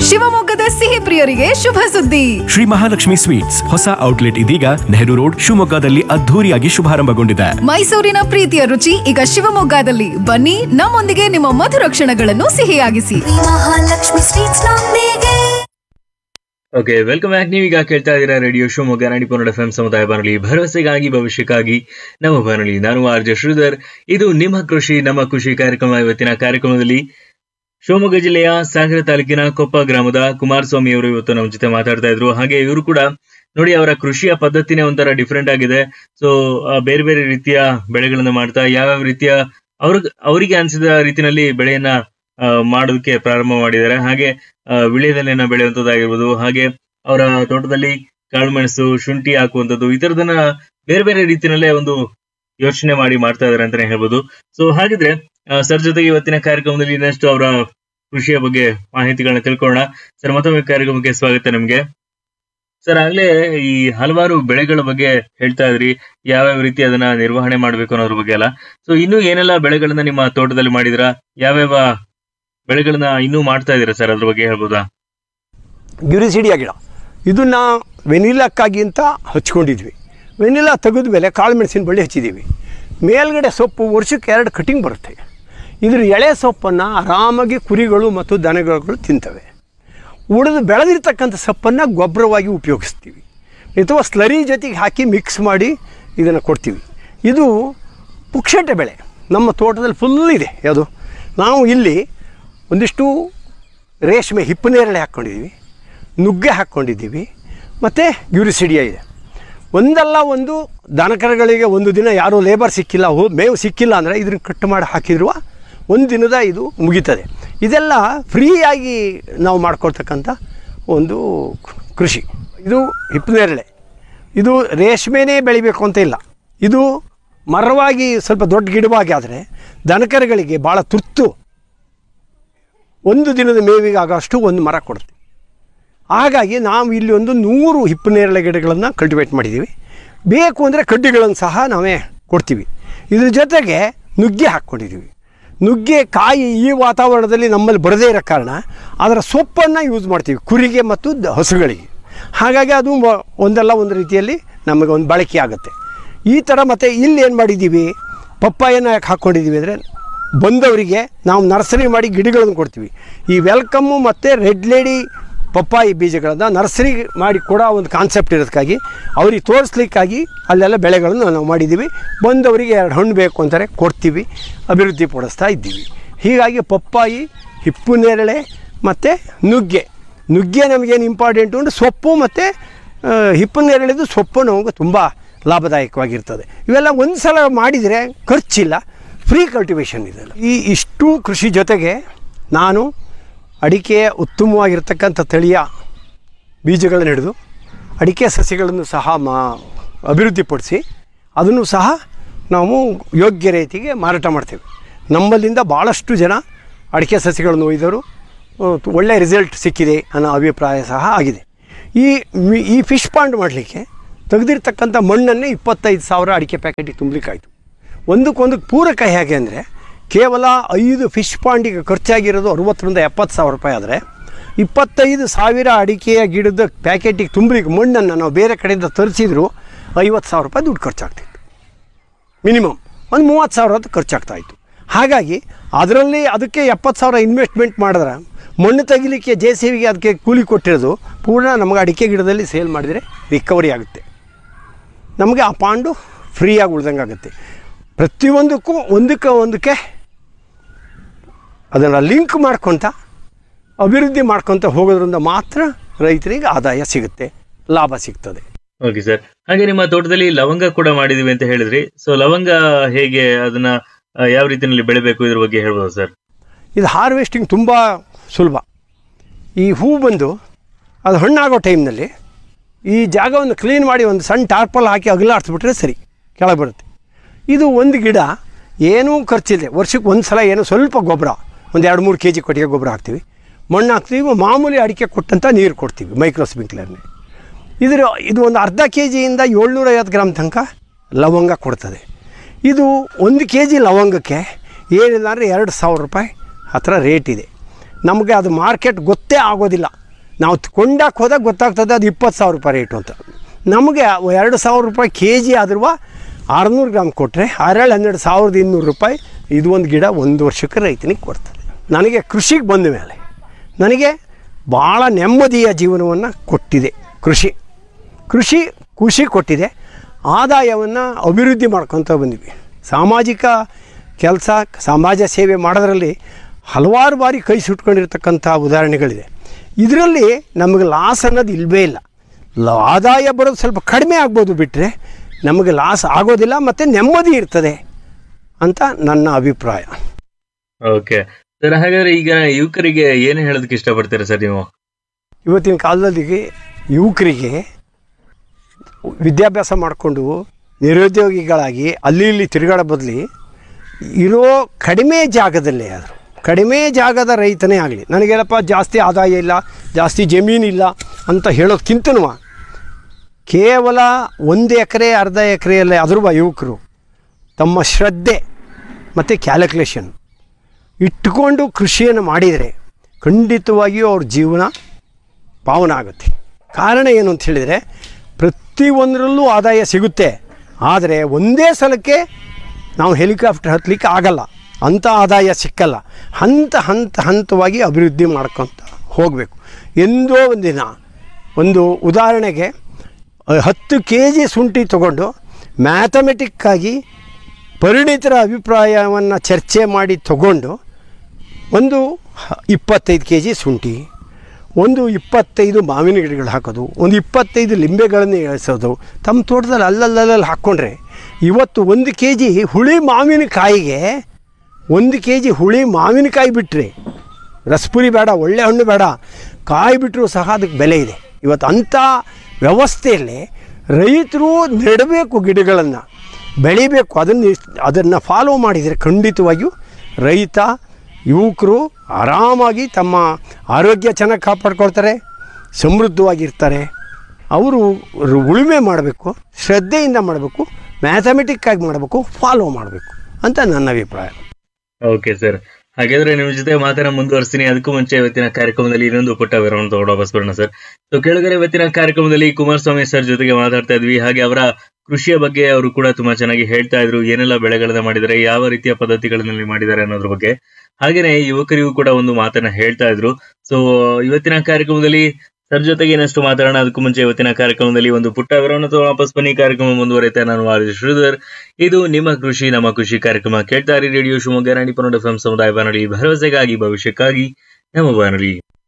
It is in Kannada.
ಶಿವಮೊಗ್ಗದ ಸಿಹಿ ಪ್ರಿಯರಿಗೆ ಶುಭ ಸುದ್ದಿ ಶ್ರೀ ಮಹಾಲಕ್ಷ್ಮಿ ಸ್ವೀಟ್ಸ್ ಹೊಸ ಔಟ್ಲೆಟ್ ಇದೀಗ ನೆಹರು ರೋಡ್ ಶಿವಮೊಗ್ಗದಲ್ಲಿ ಅದ್ಧೂರಿಯಾಗಿ ಶುಭಾರಂಭಗೊಂಡಿದೆ ಮೈಸೂರಿನ ಪ್ರೀತಿಯ ರುಚಿ ಈಗ ಶಿವಮೊಗ್ಗದಲ್ಲಿ ಬನ್ನಿ ನಮ್ಮೊಂದಿಗೆ ನಿಮ್ಮ ಮಧುರ ಕ್ಷಣಗಳನ್ನು ಸಿಹಿಯಾಗಿಸಿ ಮಹಾಲಕ್ಷ್ಮಿ ಸ್ವೀಟ್ಸ್ ನೊಂದಿಗೆ ಓಕೆ ವೆಲ್ಕಮ್ ಬ್ಯಾಕ್ ನೀವೀಗ ಕೇಳ್ತಾ ಇದ್ದೀರಾ ರೇಡಿಯೋ ಶಿವಮೊಗ್ಗ ನಾಡಿ ಪನ್ನಡ ಎಫ್ ಸಮುದಾಯ ಬಾನುಲಿ ಭರವಸೆಗಾಗಿ ಭವಿಷ್ಯಕ್ಕಾಗಿ ನಮ್ಮ ಬಾನುಲಿ ನಾನು ಆರ್ ಜೆ ಶ್ರೀಧರ್ ಇದು ನಿಮ್ಮ ಕೃಷಿ ನಮ್ಮ ಖುಷಿ ಕಾರ್ಯಕ್ರಮ ಇವತ್ತಿನ ಕಾರ್ಯಕ್ರಮದಲ್ಲಿ ಶಿವಮೊಗ್ಗ ಜಿಲ್ಲೆಯ ಸಾಗರ ತಾಲೂಕಿನ ಕೊಪ್ಪ ಗ್ರಾಮದ ಕುಮಾರಸ್ವಾಮಿ ಅವರು ಇವತ್ತು ನಮ್ಮ ಜೊತೆ ಮಾತಾಡ್ತಾ ಇದ್ರು ಹಾಗೆ ಇವರು ಕೂಡ ನೋಡಿ ಅವರ ಕೃಷಿಯ ಪದ್ಧತಿನೇ ಒಂಥರ ಡಿಫ್ರೆಂಟ್ ಆಗಿದೆ ಸೊ ಬೇರೆ ಬೇರೆ ರೀತಿಯ ಬೆಳೆಗಳನ್ನ ಮಾಡ್ತಾ ಯಾವ್ಯಾವ ರೀತಿಯ ಅವ್ರ ಅವರಿಗೆ ಅನಿಸಿದ ರೀತಿನಲ್ಲಿ ಬೆಳೆಯನ್ನ ಆ, ಮಾಡೋದಕ್ಕೆ ಪ್ರಾರಂಭ ಮಾಡಿದ್ದಾರೆ ಹಾಗೆ ಆ, ವಿಳ್ಯದೆಲೆನ ಬೆಳೆಯುವಂತದ್ದಾಗಿರ್ಬೋದು ಹಾಗೆ ಅವರ ತೋಟದಲ್ಲಿ ಕಾಳುಮೆಣಸು ಶುಂಠಿ ಹಾಕುವಂಥದ್ದು ಈ ತರದನ್ನ ಬೇರೆ ಬೇರೆ ರೀತಿಯಲ್ಲೇ ಒಂದು ಯೋಚನೆ ಮಾಡಿ ಮಾಡ್ತಾ ಇದಾರೆ ಅಂತಾನೆ ಹೇಳ್ಬೋದು ಸೊ ಹಾಗಿದ್ರೆ ಸರ್ ಜೊತೆಗೆ ಇವತ್ತಿನ ಕಾರ್ಯಕ್ರಮದಲ್ಲಿ ಇನ್ನಷ್ಟು ಅವರ ಕೃಷಿಯ ಬಗ್ಗೆ ಮಾಹಿತಿಗಳನ್ನ ತಿಳ್ಕೊಳ್ಳೋಣ ಸರ್ ಮತ್ತೊಮ್ಮೆ ಕಾರ್ಯಕ್ರಮಕ್ಕೆ ಸ್ವಾಗತ ನಿಮ್ಗೆ ಸರ್ ಆಗ್ಲೇ ಈ ಹಲವಾರು ಬೆಳೆಗಳ ಬಗ್ಗೆ ಹೇಳ್ತಾ ಇದ್ರಿ ಯಾವ್ಯಾವ ರೀತಿ ಅದನ್ನ ನಿರ್ವಹಣೆ ಮಾಡ್ಬೇಕು ಅನ್ನೋದ್ರ ಬಗ್ಗೆ ಎಲ್ಲ ಸೊ ಇನ್ನು ಏನೆಲ್ಲ ಬೆಳೆಗಳನ್ನ ನಿಮ್ಮ ತೋಟದಲ್ಲಿ ಮಾಡಿದಿರಾ ಯಾವ್ಯಾವ ಬೆಳೆಗಳನ್ನ ಇನ್ನೂ ಮಾಡ್ತಾ ಇದೀರಾ ಸರ್ ಅದ್ರ ಬಗ್ಗೆ ಹೇಳ್ಬೋದಾ ಗ್ಯುರಿಸಿಡಿಯ ಗಿಡ ಇದನ್ನು ವೆನಿಲಕ್ಕಾಗಿ ಅಂತ ಹಚ್ಕೊಂಡಿದ್ವಿ ವೆನಿಲಾ ತೆಗೆದ ಮೇಲೆ ಕಾಳು ಮೆಣಸಿನ ಬಳ್ಳಿ ಹಚ್ಚಿದ್ದೀವಿ ಮೇಲ್ಗಡೆ ಸೊಪ್ಪು ವರ್ಷಕ್ಕೆ ಎರಡು ಕಟಿಂಗ್ ಬರುತ್ತೆ ಇದ್ರ ಎಳೆ ಸೊಪ್ಪನ್ನು ಆರಾಮಾಗಿ ಕುರಿಗಳು ಮತ್ತು ದನಗಳು ತಿಂತವೆ ಉಳಿದು ಬೆಳೆದಿರ್ತಕ್ಕಂಥ ಸೊಪ್ಪನ್ನು ಗೊಬ್ಬರವಾಗಿ ಉಪಯೋಗಿಸ್ತೀವಿ ಅಥವಾ ಸ್ಲರಿ ಜೊತೆಗೆ ಹಾಕಿ ಮಿಕ್ಸ್ ಮಾಡಿ ಇದನ್ನು ಕೊಡ್ತೀವಿ ಇದು ಪುಕ್ಷಟೆ ಬೆಳೆ ನಮ್ಮ ತೋಟದಲ್ಲಿ ಫುಲ್ ಇದೆ ಯಾವುದು ನಾವು ಇಲ್ಲಿ ಒಂದಿಷ್ಟು ರೇಷ್ಮೆ ಹಿಪ್ಪನೇರಳೆ ಹಾಕ್ಕೊಂಡಿದ್ದೀವಿ ನುಗ್ಗೆ ಹಾಕ್ಕೊಂಡಿದ್ದೀವಿ ಮತ್ತು ಗ್ಯೂರಿಸಿಡಿಯ ಇದೆ ಒಂದಲ್ಲ ಒಂದು ದನಕರಗಳಿಗೆ ಒಂದು ದಿನ ಯಾರೂ ಲೇಬರ್ ಸಿಕ್ಕಿಲ್ಲ ಹೋ ಮೇವು ಸಿಕ್ಕಿಲ್ಲ ಅಂದರೆ ಇದನ್ನು ಕಟ್ ಮಾಡಿ ಹಾಕಿರುವ ಒಂದು ದಿನದ ಇದು ಮುಗೀತದೆ ಇದೆಲ್ಲ ಫ್ರೀಯಾಗಿ ನಾವು ಮಾಡ್ಕೊಳ್ತಕ್ಕಂಥ ಒಂದು ಕೃಷಿ ಇದು ಹಿಪ್ಪನೇರಳೆ ಇದು ರೇಷ್ಮೆನೇ ಬೆಳಿಬೇಕು ಅಂತ ಇಲ್ಲ ಇದು ಮರವಾಗಿ ಸ್ವಲ್ಪ ದೊಡ್ಡ ಗಿಡವಾಗಿ ಆದರೆ ದನಕರಗಳಿಗೆ ಭಾಳ ತುರ್ತು ಒಂದು ದಿನದ ಮೇವಿಗೆ ಆಗೋಷ್ಟು ಒಂದು ಮರ ಕೊಡುತ್ತೆ ಹಾಗಾಗಿ ನಾವು ಇಲ್ಲಿ ಒಂದು ನೂರು ಹಿಪ್ಪನೇರಳೆ ಗಿಡಗಳನ್ನು ಕಲ್ಟಿವೇಟ್ ಮಾಡಿದ್ದೀವಿ ಬೇಕು ಅಂದರೆ ಕಡ್ಡಿಗಳನ್ನು ಸಹ ನಾವೇ ಕೊಡ್ತೀವಿ ಇದ್ರ ಜೊತೆಗೆ ನುಗ್ಗೆ ಹಾಕ್ಕೊಂಡಿದ್ದೀವಿ ನುಗ್ಗೆ ಕಾಯಿ ಈ ವಾತಾವರಣದಲ್ಲಿ ನಮ್ಮಲ್ಲಿ ಬರದೇ ಇರೋ ಕಾರಣ ಅದರ ಸೊಪ್ಪನ್ನು ಯೂಸ್ ಮಾಡ್ತೀವಿ ಕುರಿಗೆ ಮತ್ತು ದ- ಹಸುಗಳಿಗೆ ಹಾಗಾಗಿ ಅದು ಮ- ಒಂದಲ್ಲ ಒಂದು ರೀತಿಯಲ್ಲಿ ನಮಗೆ ಒಂದು ಬಳಕೆ ಆಗುತ್ತೆ ಈ ಥರ ಮತ್ತು ಇಲ್ಲಿ ಏನು ಮಾಡಿದ್ದೀವಿ ಪಪ್ಪಾಯನ್ನು ಯಾಕೆ ಹಾಕ್ಕೊಂಡಿದ್ದೀವಿ ಅಂದರೆ ಬಂದವರಿಗೆ ನಾವು ನರ್ಸರಿ ಮಾಡಿ ಗಿಡಗಳನ್ನು ಕೊಡ್ತೀವಿ ಈ ವೆಲ್ಕಮ್ಮು ಮತ್ತು ರೆಡ್ ಲೇಡಿ ಪಪ್ಪಾಯಿ ಬೀಜಗಳನ್ನು ನರ್ಸರಿ ಮಾಡಿ ಕೊಡೋ ಒಂದು ಕಾನ್ಸೆಪ್ಟ್ ಇರೋದಕ್ಕಾಗಿ ಅವ್ರಿಗೆ ತೋರಿಸ್ಲಿಕ್ಕಾಗಿ ಅಲ್ಲೆಲ್ಲ ಬೆಳೆಗಳನ್ನು ನಾವು ಮಾಡಿದ್ದೀವಿ ಬಂದವರಿಗೆ ಎರಡು ಹಣ್ಣು ಬೇಕು ಅಂತಾರೆ ಕೊಡ್ತೀವಿ ಅಭಿವೃದ್ಧಿ ಪಡಿಸ್ತಾ ಇದ್ದೀವಿ ಹೀಗಾಗಿ ಪಪ್ಪಾಯಿ ಹಿಪ್ಪು ನೇರಳೆ ಮತ್ತು ನುಗ್ಗೆ ನುಗ್ಗೆ ನಮಗೇನು ಇಂಪಾರ್ಟೆಂಟು ಅಂದರೆ ಸೊಪ್ಪು ಮತ್ತು ಹಿಪ್ಪು ನೇರಳೆದು ಸೊಪ್ಪು ನಮಗೆ ತುಂಬ ಲಾಭದಾಯಕವಾಗಿರ್ತದೆ ಇವೆಲ್ಲ ಒಂದು ಸಲ ಮಾಡಿದರೆ ಖರ್ಚಿಲ್ಲ ಫ್ರೀ ಕಲ್ಟಿವೇಷನ್ ಇದೆಲ್ಲ ಈ ಇಷ್ಟು ಕೃಷಿ ಜೊತೆಗೆ ನಾನು ಅಡಿಕೆಯ ಉತ್ತಮವಾಗಿರ್ತಕ್ಕಂಥ ತಳಿಯ ಬೀಜಗಳನ್ನು ಹಿಡಿದು ಅಡಿಕೆ ಸಸಿಗಳನ್ನು ಸಹ ಮಾ ಅಭಿವೃದ್ಧಿಪಡಿಸಿ ಅದನ್ನು ಸಹ ನಾವು ಯೋಗ್ಯ ರೀತಿಗೆ ಮಾರಾಟ ಮಾಡ್ತೇವೆ ನಮ್ಮಲ್ಲಿಂದ ಭಾಳಷ್ಟು ಜನ ಅಡಿಕೆ ಸಸಿಗಳನ್ನು ಒಯ್ದವರು ಆ, ಒಳ್ಳೆಯ ರಿಸಲ್ಟ್ ಸಿಕ್ಕಿದೆ ಅನ್ನೋ ಅಭಿಪ್ರಾಯ ಸಹ ಆಗಿದೆ ಈ ಮಿ- ಈ ಫಿಶ್ ಪಾಂಡ್ ಮಾಡಲಿಕ್ಕೆ ತೆಗೆದಿರ್ತಕ್ಕಂಥ ಮಣ್ಣನ್ನೇ ಇಪ್ಪತ್ತೈದು ಸಾವಿರ ಅಡಿಕೆ ಪ್ಯಾಕೆಟಿಗೆ ತುಂಬಲಿಕ್ಕಾಯಿತು ಒಂದಕ್ಕೊಂದು ಪೂರಕ ಹೇಗೆ ಅಂದರೆ ಕೇವಲ ಐದು ಫಿಶ್ ಪಾಂಡಿಗೆ ಖರ್ಚಾಗಿರೋದು ಅರುವತ್ತರಿಂದ ಎಪ್ಪತ್ತು ಸಾವಿರ ರೂಪಾಯಿ ಆದರೆ ಇಪ್ಪತ್ತೈದು ಸಾವಿರ ಅಡಿಕೆಯ ಗಿಡದ ಪ್ಯಾಕೆಟಿಗೆ ತುಂಬಲಿಕ್ಕೆ ಮಣ್ಣನ್ನು ನಾವು ಬೇರೆ ಕಡೆಯಿಂದ ತರಿಸಿದ್ರು ಐವತ್ತು ಸಾವಿರ ರೂಪಾಯಿ ದುಡ್ಡು ಖರ್ಚಾಗ್ತಿತ್ತು ಮಿನಿಮಮ್ ಒಂದು ಮೂವತ್ತು ಸಾವಿರ ಹೊತ್ತು ಖರ್ಚಾಗ್ತಾಯಿತ್ತು ಹಾಗಾಗಿ ಅದರಲ್ಲಿ ಅದಕ್ಕೆ ಎಪ್ಪತ್ತು ಸಾವಿರ ಇನ್ವೆಸ್ಟ್ಮೆಂಟ್ ಮಾಡಿದ್ರೆ ಮಣ್ಣು ತೆಗಿಲಿಕ್ಕೆ ಜೆ ಸಿ ವಿಗೆ ಅದಕ್ಕೆ ಕೂಲಿ ಕೊಟ್ಟಿರೋದು ಪೂರ್ಣ ನಮಗೆ ಅಡಿಕೆ ಗಿಡದಲ್ಲಿ ಸೇಲ್ ಮಾಡಿದರೆ ರಿಕವರಿ ಆಗುತ್ತೆ ನಮಗೆ ಆ ಪಾಂಡು ಫ್ರೀಯಾಗಿ ಉಳ್ದಂಗೆ ಆಗುತ್ತೆ ಪ್ರತಿಯೊಂದಕ್ಕೂ ಒಂದಕ್ಕೆ ಒಂದಕ್ಕೆ ಅದನ್ನು ಲಿಂಕ್ ಮಾಡ್ಕೊತ ಅಭಿವೃದ್ಧಿ ಮಾಡ್ಕೊತ ಹೋಗೋದ್ರಿಂದ ಮಾತ್ರ ರೈತರಿಗೆ ಆದಾಯ ಸಿಗುತ್ತೆ ಲಾಭ ಸಿಗ್ತದೆ ಓಕೆ ಸರ್ ಹಾಗೆ ನಿಮ್ಮ ತೋಟದಲ್ಲಿ ಲವಂಗ ಕೂಡ ಮಾಡಿದೀವಿ ಅಂತ ಹೇಳಿದ್ರಿ ಸೊ ಲವಂಗ ಹೇಗೆ ಅದನ್ನ ಆ, ಯಾವ ರೀತಿಯಲ್ಲಿ ಬೆಳಿಬೇಕು ಇದ್ರ ಬಗ್ಗೆ ಹೇಳ್ಬೋದು ಸರ್ ಇದು ಹಾರ್ವೆಸ್ಟಿಂಗ್ ತುಂಬ ಸುಲಭ ಈ ಹೂ ಬಂದು ಅದು ಹಣ್ಣಾಗೋ ಟೈಮ್ನಲ್ಲಿ ಈ ಜಾಗವನ್ನು ಕ್ಲೀನ್ ಮಾಡಿ ಒಂದು ಸಣ್ಣ ಟಾರ್ಪಲ್ ಹಾಕಿ ಅಗಲಾಡಿಸ್ಬಿಟ್ರೆ ಸರಿ ಕೆಳಗೆ ಬರುತ್ತೆ ಇದು ಒಂದು ಗಿಡ ಏನೂ ಖರ್ಚಿದೆ ವರ್ಷಕ್ಕೆ ಒಂದು ಸಲ ಏನೋ ಸ್ವಲ್ಪ ಗೊಬ್ಬರ ಒಂದು ಎರಡು ಮೂರು ಕೆ ಜಿ ಕೊಟ್ಟಿಗೆ ಗೊಬ್ಬರ ಹಾಕ್ತೀವಿ ಮಣ್ಣು ಹಾಕ್ತೀವಿ ಮಾಮೂಲಿ ಅಡಿಕೆ ಕೊಟ್ಟಂಥ ನೀರು ಕೊಡ್ತೀವಿ ಮೈಕ್ರೋ ಸ್ಪ್ರಿಂಕ್ಲರ್ನೇ ಇದರ ಇದು ಒಂದು ಅರ್ಧ ಕೆ ಜಿಯಿಂದ ಏಳ್ನೂರೈವತ್ತು ಗ್ರಾಮ್ ತನಕ ಲವಂಗ ಕೊಡ್ತದೆ ಇದು ಒಂದು ಕೆ ಜಿ ಲವಂಗಕ್ಕೆ ಏನಿಲ್ಲ ಅಂದರೆ ಎರಡು ಸಾವಿರ ರೂಪಾಯಿ ಹತ್ರ ರೇಟ್ ಇದೆ ನಮಗೆ ಅದು ಮಾರ್ಕೆಟ್ ಗೊತ್ತೇ ಆಗೋದಿಲ್ಲ ನಾವು ಕೊಂಡಾಕ್ ಹೋದಾಗ ಗೊತ್ತಾಗ್ತದೆ ಅದು ಇಪ್ಪತ್ತು ಸಾವಿರ ರೂಪಾಯಿ ರೇಟು ಅಂತ ನಮಗೆ ಎರಡು ಸಾವಿರ ರೂಪಾಯಿ ಕೆ ಜಿ ಆದ್ರೂ ಆರುನೂರು ಗ್ರಾಮ್ ಕೊಟ್ಟರೆ ಹರಳು ಹನ್ನೆರಡು ಸಾವಿರದ ಇನ್ನೂರು ರೂಪಾಯಿ ಇದು ಒಂದು ಗಿಡ ಒಂದು ವರ್ಷಕ್ಕೆ ರೈತನಿಗೆ ಕೊಡ್ತದೆ ನನಗೆ ಕೃಷಿಗೆ ಬಂದ ಮೇಲೆ ನನಗೆ ಭಾಳ ನೆಮ್ಮದಿಯ ಜೀವನವನ್ನು ಕೊಟ್ಟಿದೆ ಕೃಷಿ ಕೃಷಿ ಖುಷಿ ಕೊಟ್ಟಿದೆ ಆದಾಯವನ್ನು ಅಭಿವೃದ್ಧಿ ಮಾಡ್ಕೊತ ಬಂದ್ವಿ ಸಾಮಾಜಿಕ ಕೆಲಸ ಸಮಾಜ ಸೇವೆ ಮಾಡೋದ್ರಲ್ಲಿ ಹಲವಾರು ಬಾರಿ ಕೈ ಸುಟ್ಕೊಂಡಿರ್ತಕ್ಕಂಥ ಉದಾಹರಣೆಗಳಿದೆ ಇದರಲ್ಲಿ ನಮಗೆ ಲಾಸ್ ಅನ್ನೋದು ಇಲ್ಲವೇ ಇಲ್ಲ ಲ- ಆದಾಯ ಬರೋದು ಸ್ವಲ್ಪ ಕಡಿಮೆ ಆಗ್ಬೋದು ಬಿಟ್ಟರೆ ನಮಗೆ ಲಾಸ್ ಆಗೋದಿಲ್ಲ ಮತ್ತು ನೆಮ್ಮದಿ ಇರ್ತದೆ ಅಂತ ನನ್ನ ಅಭಿಪ್ರಾಯ ಓಕೆ ಸರ್ ಹಾಗಾದ್ರೆ ಈಗ ಯುವಕರಿಗೆ ಏನು ಹೇಳೋದಕ್ಕೆ ಇಷ್ಟಪಡ್ತೀರಾ ಸರ್ ನೀವು ಇವತ್ತಿನ ಕಾಲದಲ್ಲಿ ಯುವಕರಿಗೆ ವಿದ್ಯಾಭ್ಯಾಸ ಮಾಡಿಕೊಂಡು ನಿರುದ್ಯೋಗಿಗಳಾಗಿ ಅಲ್ಲಿ ಇಲ್ಲಿ ತಿರುಗಾಡೋ ಬದಲಿ ಇರೋ ಕಡಿಮೆ ಜಾಗದಲ್ಲೇ ಆದರು ಕಡಿಮೆ ಜಾಗದ ರೈತನೇ ಆಗಲಿ ನನಗೇನಪ್ಪ ಜಾಸ್ತಿ ಆದಾಯ ಇಲ್ಲ ಜಾಸ್ತಿ ಜಮೀನಿಲ್ಲ ಅಂತ ಹೇಳೋದಕ್ಕಿಂತನೂ ಕೇವಲ ಒಂದು ಎಕರೆ ಅರ್ಧ ಎಕರೆಯಲ್ಲೇ ಅದ್ರ ಯುವಕರು ತಮ್ಮ ಶ್ರದ್ಧೆ ಮತ್ತು ಕ್ಯಾಲ್ಕುಲೇಷನ್ ಇಟ್ಕೊಂಡು ಕೃಷಿಯನ್ನು ಮಾಡಿದರೆ ಖಂಡಿತವಾಗಿಯೂ ಅವ್ರ ಜೀವನ ಪಾವನ ಆಗುತ್ತೆ ಕಾರಣ ಏನು ಅಂತ ಹೇಳಿದರೆ ಪ್ರತಿಯೊಂದರಲ್ಲೂ ಆದಾಯ ಸಿಗುತ್ತೆ ಆದರೆ ಒಂದೇ ಸಲಕ್ಕೆ ನಾವು ಹೆಲಿಕಾಪ್ಟರ್ ಹತ್ತಲಿಕ್ಕೆ ಆಗಲ್ಲ ಅಂಥ ಆದಾಯ ಸಿಕ್ಕಲ್ಲ ಹಂತ ಹಂತ ಹಂತವಾಗಿ ಅಭಿವೃದ್ಧಿ ಮಾಡ್ಕೊತ ಹೋಗಬೇಕು ಎಂದೋ ಒಂದಿನ ಒಂದು ಉದಾಹರಣೆಗೆ ಅಹ್, ಹತ್ತು ಕೆ ಜಿ ಶುಂಠಿ ತಗೊಂಡು ಮ್ಯಾಥಮೆಟಿಕ್ಕಾಗಿ ಪರಿಣಿತರ ಅಭಿಪ್ರಾಯವನ್ನು ಚರ್ಚೆ ಮಾಡಿ ತಗೊಂಡು ಒಂದು ಹ- ಇಪ್ಪತ್ತೈದು ಕೆ ಜಿ ಶುಂಠಿ ಒಂದು ಇಪ್ಪತ್ತೈದು ಮಾವಿನ ಗಿಡಗಳು ಹಾಕೋದು ಒಂದು ಇಪ್ಪತ್ತೈದು ಲಿಂಬೆಗಳನ್ನು ಇಳಿಸೋದು ತಮ್ಮ ತೋಟದಲ್ಲಿ ಅಲ್ಲಲ್ಲಲ್ಲಿ ಹಾಕ್ಕೊಂಡ್ರೆ ಇವತ್ತು ಒಂದು ಕೆ ಜಿ ಹುಳಿ ಮಾವಿನಕಾಯಿಗೆ ಒಂದು ಕೆ ಜಿ ಹುಳಿ ಮಾವಿನಕಾಯಿ ಬಿಟ್ಟರೆ ರಸಪುರಿ ಬೇಡ ಒಳ್ಳೆ ಹಣ್ಣು ಬೇಡ ಕಾಯಿ ಬಿಟ್ಟರೂ ಸಹ ಅದಕ್ಕೆ ಬೆಲೆ ಇದೆ ಇವತ್ತು ಅಂಥ ವ್ಯವಸ್ಥೆಯಲ್ಲಿ ರೈತರು ನೆಡಬೇಕು ಗಿಡಗಳನ್ನು ಬೆಳಿಬೇಕು ಅದನ್ನು ಅದನ್ನು ಫಾಲೋ ಮಾಡಿದರೆ ಖಂಡಿತವಾಗಿಯೂ ರೈತ ಯುವಕರು ಆರಾಮಾಗಿ ತಮ್ಮ ಆರೋಗ್ಯ ಚೆನ್ನಾಗಿ ಕಾಪಾಡ್ಕೊಳ್ತಾರೆ ಸಮೃದ್ಧವಾಗಿರ್ತಾರೆ ಅವರು ರು- ಉಳುಮೆ ಮಾಡಬೇಕು ಶ್ರದ್ಧೆಯಿಂದ ಮಾಡಬೇಕು ಮ್ಯಾಥಮೆಟಿಕ್ಕಾಗಿ ಮಾಡಬೇಕು ಫಾಲೋ ಮಾಡಬೇಕು ಅಂತ ನನ್ನ ಅಭಿಪ್ರಾಯ ಓಕೆ ಸರ್ ಹಾಗಾದ್ರೆ ನಿಮ್ಮ ಜೊತೆ ಮಾತನ್ನ ಮುಂದುವರಿಸ್ತೀನಿ ಅದಕ್ಕೂ ಮುಂಚೆ ಇವತ್ತಿನ ಕಾರ್ಯಕ್ರಮದಲ್ಲಿ ಇನ್ನೊಂದು ಪುಟ್ಟ ವಿವರವನ್ನು ತಗೊಂಡು ವಾಪಸ್ ಬರೋಣ ಸರ್ ಸೊ ಕೆಳಗಡೆ ಇವತ್ತಿನ ಕಾರ್ಯಕ್ರಮದಲ್ಲಿ ಕುಮಾರಸ್ವಾಮಿ ಸರ್ ಜೊತೆಗೆ ಮಾತಾಡ್ತಾ ಇದ್ವಿ ಹಾಗೆ ಅವರ ಕೃಷಿಯ ಬಗ್ಗೆ ಅವರು ಕೂಡ ತುಂಬಾ ಚೆನ್ನಾಗಿ ಹೇಳ್ತಾ ಇದ್ರು ಏನೆಲ್ಲ ಬೆಳೆಗಳನ್ನ ಮಾಡಿದ್ದಾರೆ ಯಾವ ರೀತಿಯ ಪದ್ಧತಿಗಳಲ್ಲಿ ಮಾಡಿದ್ದಾರೆ ಅನ್ನೋದ್ರ ಬಗ್ಗೆ ಹಾಗೇನೆ ಯುವಕರಿಗೂ ಕೂಡ ಒಂದು ಮಾತನ್ನ ಹೇಳ್ತಾ ಇದ್ರು ಸೊ ಇವತ್ತಿನ ಕಾರ್ಯಕ್ರಮದಲ್ಲಿ ಸರ್ ಜೊತೆಗೆ ಇನ್ನಷ್ಟು ಮಾತಾಡೋಣ ಅದಕ್ಕೂ ಮುಂಚೆ ಇವತ್ತಿನ ಕಾರ್ಯಕ್ರಮದಲ್ಲಿ ಒಂದು ಪುಟ್ಟ ವಿವರವನ್ನು ತಗೊಂಡು ವಾಪಸ್ ಬನ್ನಿ ಕಾರ್ಯಕ್ರಮ ಮುಂದುವರಿತಾ ನಾನು ಆರ್ ಜೆ ಶ್ರೀಧರ್ ಇದು ನಿಮ್ಮ ಕೃಷಿ ನಮ್ಮ ಕೃಷಿ ಕಾರ್ಯಕ್ರಮ ಕೇಳ್ತಾ ಇರಿ ರೇಡಿಯೋ ಶಿವಮೊಗ್ಗ ರಾಣಿ ಪನ್ನಡ ಎಫ್ ಸಮುದಾಯ ಬಾನುಲಿ ಭರವಸೆಗಾಗಿ ಭವಿಷ್ಯಕ್ಕಾಗಿ ನಮ್ಮ ಬಾನುಲಿ